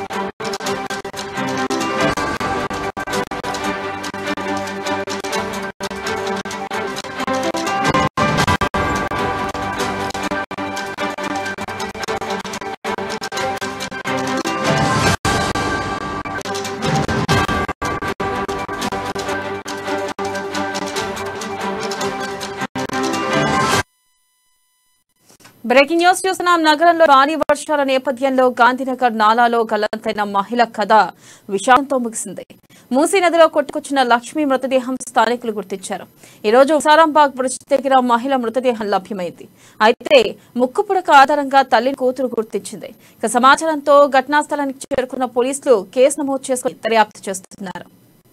breaking news చూస్తున్నాం నగరంలో భారీ వర్షాల నేపథ్యంలో గాంధీనగర్ నాలాలో గల్లంతైన మహిళ కథ విషాదంతో ముగిసింది మూసీ నదిలో కొట్టుకొచ్చిన లక్ష్మి మృతదేహం స్థానికులు గుర్తించారు ఈ రోజు సారాంబాగ్ బ్రిడ్జ్ దగ్గర మహిళ మృతదేహం లభ్యమైంది అయితే ముక్కు పుడక ఆధారంగా తల్లి కూతురు గుర్తించింది ఇక సమాచారంతో ఘటనా స్థలానికి చేరుకున్న పోలీసులు కేసు నమోదు చేసుకుని దర్యాప్తు చేస్తున్నారు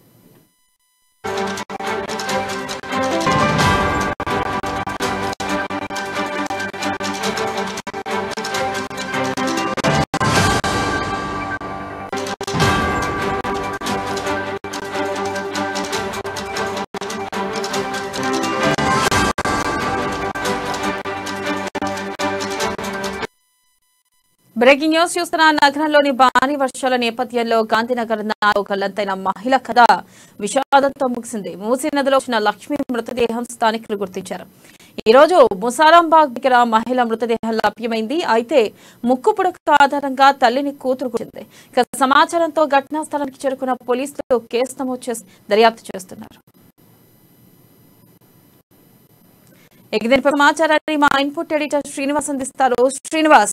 బ్రేకింగ్ న్యూస్ చూస్తున్న నగరంలోని భారీ వర్షాల నేపథ్యంలో గాంధీనగర్ నాలో గల్లంతైన మహిళ కథ విషాదంతో ముగిసింది మూసీ నదిలో వచ్చిన లక్ష్మి మృతదేహం స్థానికులు గుర్తించారు ఈ రోజు ముసారాంబాగ్ దగ్గర మహిళ మృతదేహం లభ్యమైంది అయితే ముక్కు పుడక ఆధారంగా తల్లిని కూతురు గుర్తింది ఇక సమాచారంతో ఘటనా స్థలానికి చేరుకున్న పోలీసులు కేసు నమోదు చేసి దర్యాప్తు చేస్తున్నారు ఇక దీనిపై సమాచారాన్ని మా ఇన్పుట్ ఎడిటర్ శ్రీనివాస్ అందిస్తారు శ్రీనివాస్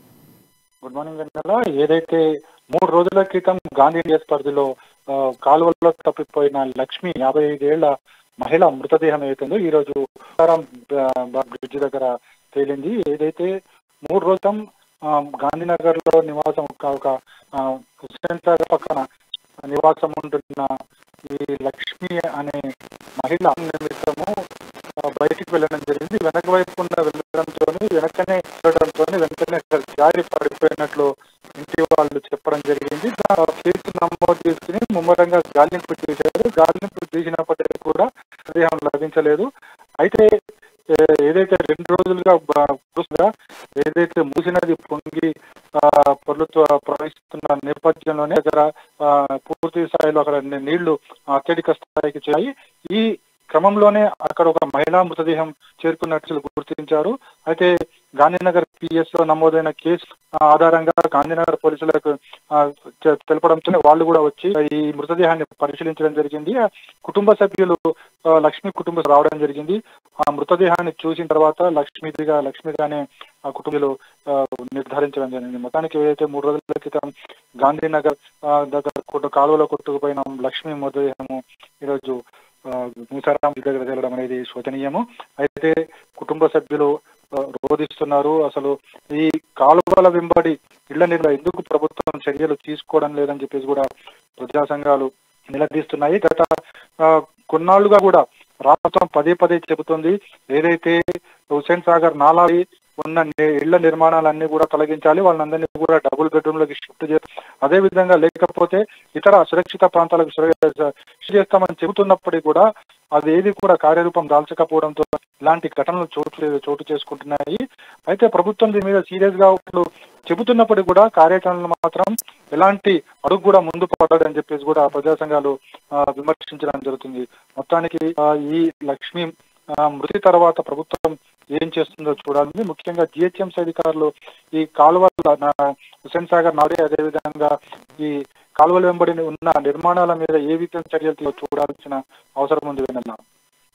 గుడ్ మార్నింగ్ వెన్నెల ఏదైతే మూడు రోజుల క్రితం గాంధీ నియస్ పరిధిలో ఆ, కాలువల్లో తప్పిపోయిన లక్ష్మి యాభై ఐదేళ్ల మహిళ మృతదేహం ఏదైతుందో ఈ రోజు ఉత్తరం, ఆ, బ్రిడ్జ్ దగ్గర తేలింది ఏదైతే మూడు రోజుల గాంధీనగర్ లో నివాసం ఒక ఒక, ఆ, హుస్సేన్ సాగర్ పక్కన నివాసం ఉంటున్న ఈ లక్ష్మి అనే మహిళ నిమిత్తము ఆ, బయటికి వెళ్ళడం జరిగింది వెనక వైపు ఉన్న వెళ్ళడంతో వెనకనే వెళ్ళడంతో వెంటనే అక్కడ జారి పడిపోయినట్లు ఇంటి వాళ్ళు చెప్పడం జరిగింది దా- కేసు నమోదు చేసుకుని ముమ్మరంగా గాలింపు చేశారు గాలింపు చేసినప్పటికీ కూడా సందేహం లభించలేదు అయితే ఏ, ఏదైతే రెండు రోజులుగా బ- కురుస్తుందా, ఏదైతే మూసినది పొంగి ఆ, పొర్లుతూ ప్రవహిస్తున్న నేపథ్యంలోనే దగ్గర ఆ, పూర్తి స్థాయిలో అక్కడ ని- నీళ్లు అత్యధిక స్థాయికి చేరాయి ఈ క్రమంలోనే అక్కడ ఒక మహిళా మృతదేహం చేరుకున్నట్లు గుర్తించారు అయితే గాంధీనగర్ పిఎస్ లో నమోదైన కేసు ఆ, ఆధారంగా గాంధీనగర్ పోలీసులకు ఆ, తె- తెలపడంతో వాళ్ళు కూడా వచ్చి ఈ మృతదేహాన్ని పరిశీలించడం జరిగింది ఆ కుటుంబ సభ్యులు ఆ, లక్ష్మి కుటుంబం రావడం జరిగింది ఆ మృతదేహాన్ని చూసిన తర్వాత లక్ష్మిదిగా లక్ష్మిగానే ఆ కుటుంబీలు ఆ, నిర్ధారించడం జరిగింది మొత్తానికి ఏదైతే మూడు రోజుల క్రితం గాంధీనగర్ ఆ, దగ్గర కొట్టు- కాలువలో కొట్టుకుపోయిన లక్ష్మి మృతదేహము ఈరోజు ఆ, మూసారాం దగ్గర తేలడం అనేది శోచనీయము అయితే కుటుంబ సభ్యులు ఆ, రోధిస్తున్నారు అసలు ఈ కాలువల వెంబడి ఇళ్ల నిర్ణయం ఎందుకు ప్రభుత్వం చర్యలు తీసుకోవడం లేదని చెప్పేసి కూడా ప్రజా సంఘాలు నిలదీస్తున్నాయి గత ఆ, కొన్నాళ్లుగా కూడా రాష్ట్రం పదే పదే చెబుతుంది ఏదైతే హుసేన్ సాగర్ నాలాది ఉన్న ని- ఇళ్ల నిర్మాణాలన్నీ కూడా తొలగించాలి వాళ్ళందరినీ కూడా డబుల్ బెడ్రూమ్ లకి షిఫ్ట్ చేయాలి అదే విధంగా లేకపోతే ఇతర సురక్షిత ప్రాంతాలకు సుర- షిఫ్ట్ చేస్తామని చెబుతున్నప్పటికీ కూడా అది ఏది కూడా కార్యరూపం దాల్చకపోవడంతో ఇలాంటి ఘటనలు చోటు చోటు చేసుకుంటున్నాయి అయితే ప్రభుత్వం దీని మీద సీరియస్ గా ఇప్పుడు చెబుతున్నప్పటికీ కూడా కార్యాచరణలు మాత్రం ఎలాంటి అడుగు కూడా ముందు పడదని చెప్పేసి కూడా ప్రజా సంఘాలు ఆ, విమర్శించడం జరుగుతుంది మొత్తానికి ఆ, ఈ లక్ష్మి ఆ, మృతి తర్వాత ప్రభుత్వం ఏం చేస్తుందో చూడాలి ముఖ్యంగా జిహెచ్ఎంసీ అధికారులు ఈ కాలువల నా- హుస్సేన్ సాగర్ నాడే అదేవిధంగా ఈ కాలువల వెంబడి ఉన్న నిర్మాణాల మీద ఏ విధంగా చర్యలు తీసుకో చూడాల్సిన అవసరం ఉంది వెనల్లా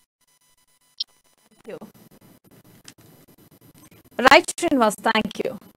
రైట్ శ్రీనివాస్ థ్యాంక్ యూ